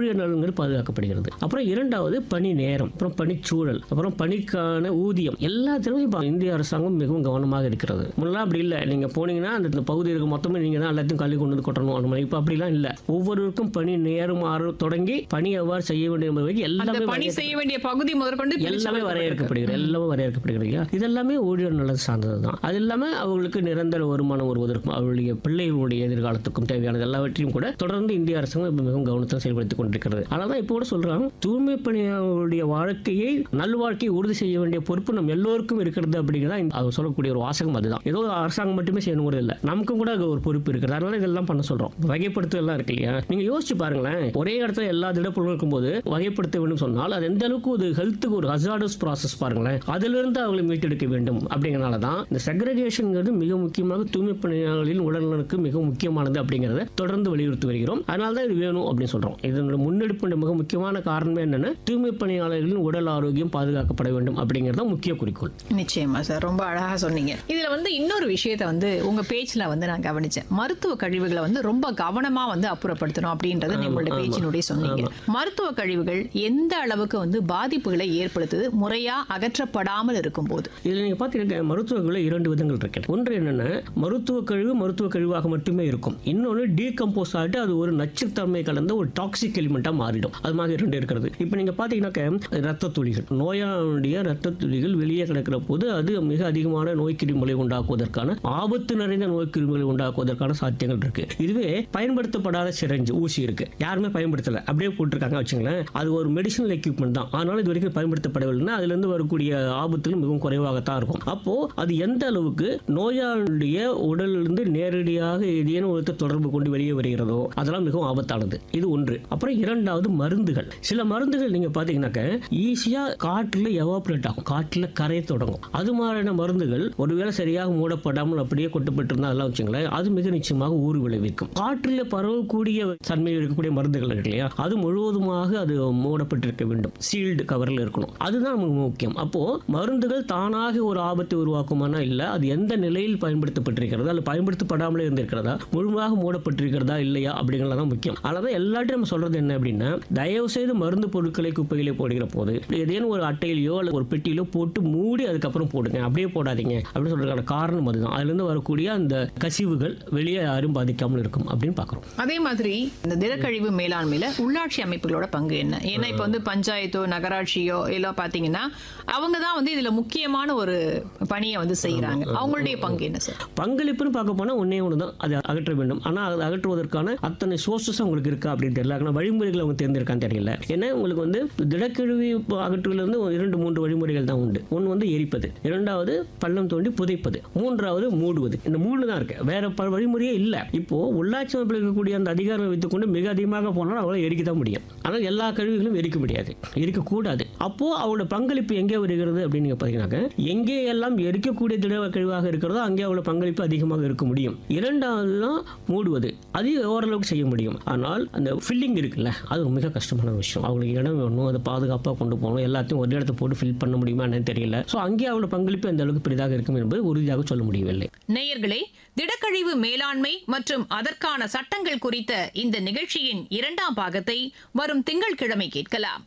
ஊழியர் நலன்கள் பாதுகாக்கப்படுகிறது அப்புறம் இரண்டாவது பணி நேரம் அப்புறம் பணிச்சூழல் அப்புறம் பணிக்கான ஊதியம் எல்லாத்திலுமே இப்போ இந்திய அரசாங்கம் மிகவும் கவனமாக இருக்கிறது முன்னெல்லாம் அப்படி இல்லை நீங்க போனீங்கன்னா அந்த இந்த பகுதி இருக்க மொத்தமே நீங்க தான் எல்லாத்தையும் கல்வி கொண்டு வந்து கொட்டணும் அந்த மாதிரி இப்போ அப்படிலாம் இல்லை ஒவ்வொருவருக்கும் பணி நேரம் ஆறு தொடங்கி பணி எவ்வாறு செய்ய வேண்டும் என்பது வரைக்கும் அந்த எல்லாமே பணி செய்ய வேண்டிய பகுதி முதற்கொண்டு பிரிச்சு எல்லாமே கொடுக்கப்பட்டிருக்கு. வரையறுக்கப்படுகிறது எல்லாமே வரையறுக்கப்படுகிறது இல்லையா இதெல்லாமே ஊழியர் நலன் சார்ந்தது தான் அது இல்லாமல் அவர்களுக்கு நிரந்தர வருமானம் வருவதற்கும் அவர்களுடைய பிள்ளைகளுடைய எதிர்காலத்துக்கும் தேவையானது எல்லாவற்றையும் கூட தொடர்ந்து இந்திய அரசாங்கம் இப்ப மிகவும் கவனத்தை செயல்படுத்திக் கொண்டிருக்கிறது அதனால தான் இப்போ கூட சொல்றாங்க தூய்மை பணியாளர்களுடைய வாழ்க்கையை நல்வாழ்க்கையை உறுதி செய்ய வேண்டிய பொறுப்பு நம்ம எல்லோருக்கும் இருக்கிறது அப்படிங்கிறதா இந்த- அவர் சொல்லக்கூடிய ஒரு வாசகம் அதுதான் ஏதோ அரசாங்கம் மட்டுமே செய்யணும் இல்லை நமக்கும் கூட அது ஒரு பொறுப்பு இருக்குது அதனால இதெல்லாம் பண்ண சொல்றோம் வகைப்படுத்தலாம் இருக்கு இல்லையா நீங்க யோசிச்சு பாருங்களேன் ஒரே இடத்துல எல்லா திடப்பொருளும் இருக்கும்போது வகைப்படுத்த வேண்டும் சொன்னால் அது எந்த அளவுக்கு ஒரு ஹெல்த்துக்கு ஒரு ஹசார்டஸ் ப்ராசஸ் பாருங்களேன் அதிலிருந்து அவங்களை மீட்டெடுக்க வேண்டும் அப்படிங்கிறனால தான் இந்த செக்ரகேஷன்ங்கிறது மிக முக்கியமாக தூய்மை பணியாளர்களின் உடல்நலனுக்கு மிக முக்கியமானது அப்படிங்கிறத தொடர்ந்து வலியுறுத்தி வருகிறோம் அதனால தான் இது வேணும் அப்படின்னு சொல்றோம் இதனோட முன்னெடுப்பு மிக முக்கியமான காரணமே என்னன்னா தூய்மை பணியாளர்களின் உடல் ஆரோக்கியம் பாதுகாக்கப்பட வேண்டும் அப்படிங்கிறது தான் முக்கிய குறிக்கோள் நிச்சயமா சார் ரொம்ப அழகா சொன்னீங்க இதுல வந்து இன்னொரு விஷயத்தை வந்து உங்க பேச்சுல வந்து நான் கவனிச்சேன் மருத்துவ கழிவுகளை வந்து ரொம்ப கவனமா வந்து அப்புறப்படுத்தணும் அப்படின்றத உங்களுடைய பேச்சினுடைய சொன்னீங்க மருத்துவ கழிவுகள் எந்த அளவுக்கு வந்து பாதிப்புகளை ஏற்படுத்துது முறையா அகற்றப்படாமல் இருக்கும்போது இதில் நீங்கள் பார்த்தீங்கன்னா மருத்துவங்களில் இரண்டு விதங்கள் இருக்கு ஒன்று என்னென்னா மருத்துவ கழிவு மருத்துவ கழிவாக மட்டுமே இருக்கும் இன்னொன்று டீகம்போஸ் ஆகிட்டு அது ஒரு நச்சுத்தன்மை கலந்த ஒரு டாக்ஸிக் எலிமெண்ட்டாக மாறிடும் அது மாதிரி இரண்டு இருக்கிறது இப்போ நீங்கள் பார்த்தீங்கன்னாக்க ரத்த துளிகள் நோயாளுடைய ரத்த துளிகள் வெளியே கிடக்கிற போது அது மிக அதிகமான நோய் கிருமிகளை உண்டாக்குவதற்கான ஆபத்து நிறைந்த நோய் கிருமிகளை உண்டாக்குவதற்கான சாத்தியங்கள் இருக்கு இதுவே பயன்படுத்தப்படாத சிரஞ்சு ஊசி இருக்கு யாருமே பயன்படுத்தல அப்படியே போட்டிருக்காங்க வச்சுங்களேன் அது ஒரு மெடிசனல் எக்யூப்மெண்ட் தான் ஆனால் இது வரைக்கும் பயன்படுத்தப்படவில்லைன்னா அதுல இருந்து வரக்கூடிய ஆபத்துகள் மிகவும் குறைவாகத்தான் இருக்கும் அப்போ அது எந்த அளவுக்கு நோயாளியுடைய உடலிலிருந்து நேரடியாக ஏதேனும் ஒரு தொடர்பு கொண்டு வெளியே வருகிறதோ அதெல்லாம் மிகவும் ஆபத்தானது இது ஒன்று அப்புறம் இரண்டாவது மருந்துகள் சில மருந்துகள் நீங்க பாத்தீங்கன்னாக்க ஈஸியா காற்றுல எவாப்ரேட் ஆகும் காற்றுல கரைய தொடங்கும் அது மாதிரியான மருந்துகள் ஒருவேளை சரியாக மூடப்படாமல் அப்படியே கொட்டப்பட்டிருந்தா அதெல்லாம் வச்சுங்களேன் அது மிக நிச்சயமாக ஊறு விளைவிக்கும் காற்றில் பரவக்கூடிய தன்மை இருக்கக்கூடிய மருந்துகள் இருக்கு இல்லையா அது முழுவதுமாக அது மூடப்பட்டிருக்க வேண்டும் சீல்டு கவரில் இருக்கணும் அதுதான் நமக்கு முக்கியம் அப்போ மருந்துகள் தானாக ஒரு ஆபத்தை உருவாக்குமானா இல்ல அது எந்த நிலையில் பயன்படுத்தப்பட்டிருக்கிறதா அல்லது பயன்படுத்தப்படாமலே இருந்திருக்கிறதா முழுமையாக மூடப்பட்டிருக்கிறதா இல்லையா அப்படிங்கிறது தான் முக்கியம் அதனால எல்லாத்தையும் நம்ம சொல்றது என்ன அப்படின்னா தயவு செய்து மருந்து பொருட்களை குப்பையிலே போடுகிற போது ஏதேனும் ஒரு அட்டையிலையோ அல்லது ஒரு பெட்டியிலோ போட்டு மூடி அதுக்கப்புறம் போடுங்க அப்படியே போடாதீங்க அப்படின்னு சொல்றதுக்கான காரணம் அதுதான் அதுல இருந்து வரக்கூடிய அந்த கசிவுகள் வெளியே யாரும் பாதிக்காமல் இருக்கும் அப்படின்னு பார்க்குறோம் அதே மாதிரி இந்த திடக்கழிவு மேலாண்மையில உள்ளாட்சி அமைப்புகளோட பங்கு என்ன ஏன்னா இப்ப வந்து பஞ்சாயத்தோ நகராட்சியோ எல்லாம் பாத்தீங்கன்னா அவங்க தான் வந்து இதுல முக்கியமான ஒரு பணியை வந்து செய்யறாங்க அவங்களுடைய பங்கு என்ன சார் பங்களிப்புன்னு பார்க்க போனால் ஒன்றே ஒன்று தான் அதை அகற்ற வேண்டும் ஆனால் அதை அகற்றுவதற்கான அத்தனை சோர்சஸ் உங்களுக்கு இருக்கா அப்படின்னு தெரியல ஆனால் வழிமுறைகளை அவங்க தேர்ந்தெடுக்கான்னு தெரியல ஏன்னா உங்களுக்கு வந்து திடக்கழிவு அகற்றுவதில் வந்து இரண்டு மூன்று வழிமுறைகள் தான் உண்டு ஒன்று வந்து எரிப்பது இரண்டாவது பள்ளம் தோண்டி புதைப்பது மூன்றாவது மூடுவது இந்த மூணு தான் இருக்கு வேற பல வழிமுறையே இல்லை இப்போ உள்ளாட்சி அமைப்பில் இருக்கக்கூடிய அந்த அதிகாரம் வைத்துக்கொண்டு மிக அதிகமாக போனால் அவளை எரிக்க தான் முடியும் ஆனால் எல்லா கழிவுகளும் எரிக்க முடியாது எரிக்கக்கூடாது அப்போ அவளோட பங்களிப்பு எங்கே வருகிறது அப்படின்னு நீங்க பார்த்தீங்கன்னாக்க எங்கே எல்லாம் எரிக்கக்கூடிய திட கழிவாக இருக்கிறதோ அங்கே அவளோட பங்களிப்பு அதிகமாக இருக்க முடியும் இரண்டாவது தான் மூடுவது அது ஓரளவுக்கு செய்ய முடியும் ஆனால் அந்த ஃபில்லிங் இருக்குல்ல அது மிக கஷ்டமான விஷயம் அவங்களுக்கு இடம் வேணும் அதை பாதுகாப்பாக கொண்டு போகணும் எல்லாத்தையும் ஒரு இடத்த போட்டு ஃபில் பண்ண முடியுமா என்னன்னு தெரியல ஸோ அங்கே அவளோட பங்களிப்பு எந்த அளவுக்கு பெரிதாக இருக்கும் என்பது உறுதியாக சொல்ல முடியவில்லை நேயர்களே திடக்கழிவு மேலாண்மை மற்றும் அதற்கான சட்டங்கள் குறித்த இந்த நிகழ்ச்சியின் இரண்டாம் பாகத்தை வரும் திங்கட்கிழமை கேட்கலாம்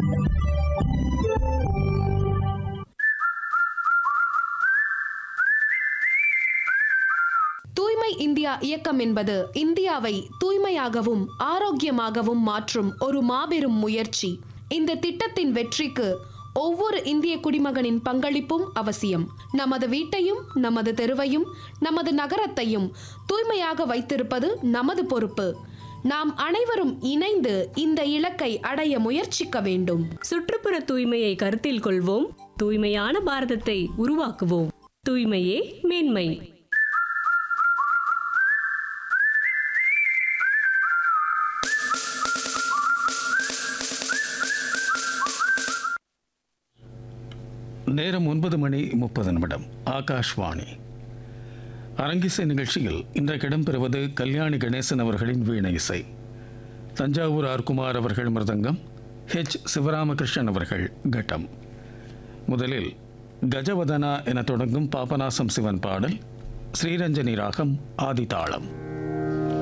தூய்மை இந்தியா இயக்கம் என்பது இந்தியாவை தூய்மையாகவும் ஆரோக்கியமாகவும் மாற்றும் ஒரு மாபெரும் முயற்சி இந்த திட்டத்தின் வெற்றிக்கு ஒவ்வொரு இந்திய குடிமகனின் பங்களிப்பும் அவசியம் நமது வீட்டையும் நமது தெருவையும் நமது நகரத்தையும் தூய்மையாக வைத்திருப்பது நமது பொறுப்பு நாம் அனைவரும் இணைந்து இந்த இலக்கை அடைய முயற்சிக்க வேண்டும் சுற்றுப்புற தூய்மையை கருத்தில் கொள்வோம் தூய்மையான பாரதத்தை உருவாக்குவோம் தூய்மையே மேன்மை நேரம் ஒன்பது மணி முப்பது நிமிடம் ஆகாஷ்வாணி அரங்கிசை நிகழ்ச்சியில் இன்றைக்கு இடம்பெறுவது கல்யாணி கணேசன் அவர்களின் வீணை இசை தஞ்சாவூர் ஆர் குமார் அவர்கள் மிருதங்கம் ஹெச் சிவராமகிருஷ்ணன் அவர்கள் கட்டம் முதலில் கஜவதனா என தொடங்கும் பாபநாசம் சிவன் பாடல் ஸ்ரீரஞ்சனி ராகம் ஆதிதாளம்